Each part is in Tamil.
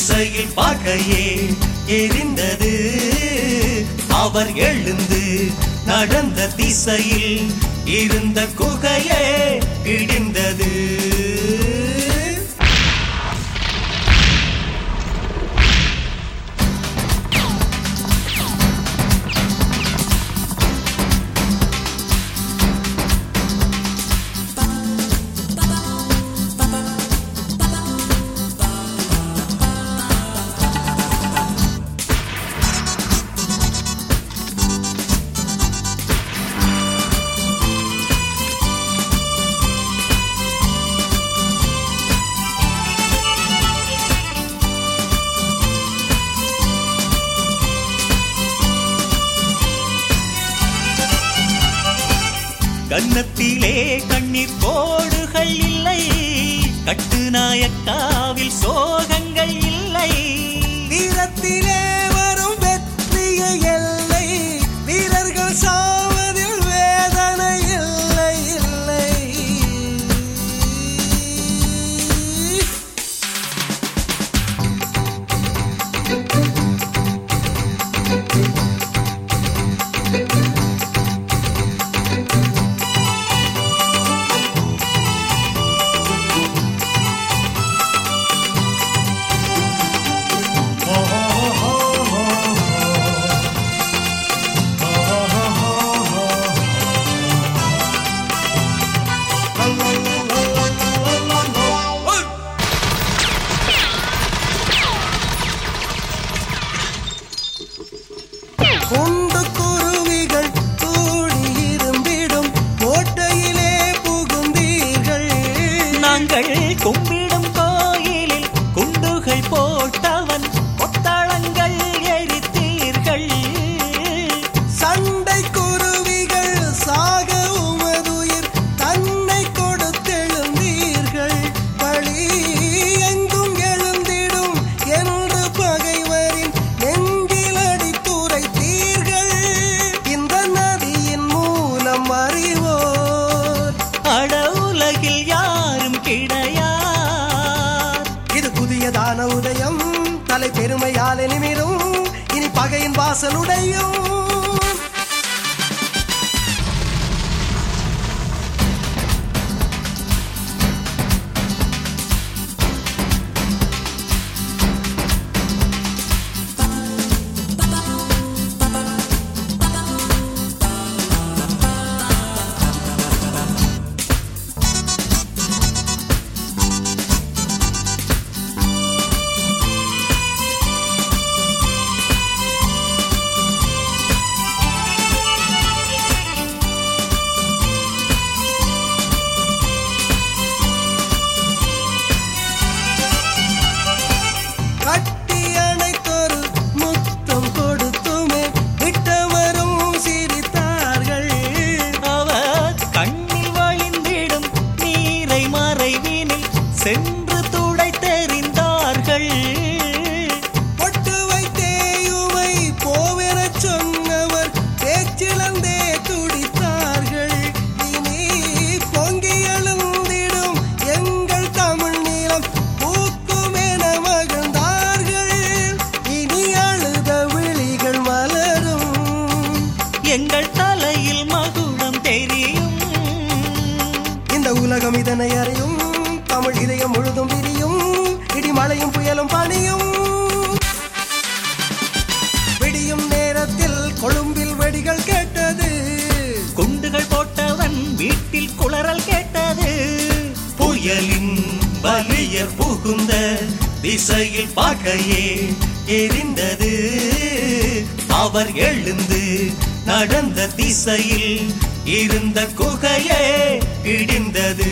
திசையில் பகையே எரிந்தது அவர் எழுந்து நடந்த திசையில் இருந்த குகையே இடிந்தது கன்னத்திலே கண்ணீர் கோடுகள் இல்லை கட்டுநாயக்காவில் சோகங்கள் இல்லை வீரத்திலே வரும் வெற்றிய எல்லை வீரர்கள் சாவதில் வேதனை இல்லை இல்லை குண்டு குருவிகள் கூடியிருந்திடும் கோட்டையிலே புகுந்தீர்கள் நாங்கள் கும்பிடும் கோயிலில் குண்டுகள் போட்டவன் கொத்தளங்கள் எரித்தீர்கள் சண்டை குருவிகள் சாக உமதுயிர் தன்னை கொடுத்தெழுந்தீர்கள் பழி எங்கும் எழுந்திடும் என்று பகைவரின் நெஞ்சில் அடித்துரைத்தீர்கள் இந்த நதியின் மூலம் அறிவோர் அட உலகில் யாரும் கிடையார் இது புதியதான உதயம் தலை பெருமையால் நிமிரும் இனி பகையின் வாசலுடையும் கட்டி அணைத்தொரு முத்தம் கொடுத்துமே விட்டவரும் சிரித்தார்கள் அவர் கண்ணில் வழிந்திடும் நீரை மறைவினில் சென்று துடை தெரிந்தார்கள் பொட்டு வைத்தேயுமை போவெனச் சொன்னவர் பேச்சிலந்தே துடித்தார்கள் இனி பொங்கி எழுந்திடும் எங்கள் தமிழ் நிலம் பூக்குமென மகிழ்ந்தார்கள் இனி அழுத விழிகள் மலரும் எங்கள் தலையில் மகுடம் தெரியும் இந்த உலகம் இதனை அறியும் தமிழ் இதயம் முழுதும் விரியும் இடிமழையும் புயலும் பனியும் விடியும் நேரத்தில் கொழும்பில் வெடிகள் கேட்டது குண்டுகள் போட்டவன் வீட்டில் குளறல் கேட்டது புயலின் வலியர் புகுந்த திசையில் பகையே எரிந்தது அவர் எழுந்து நடந்த திசையில் இருந்த குகையே இடிந்தது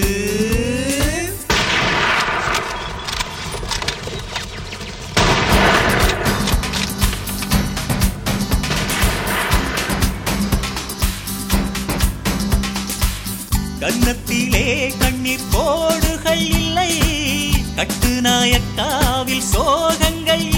கன்னத்திலே கண்ணீர் கோடுகள் இல்லை கட்டுநாயக்காவில் சோகங்கள்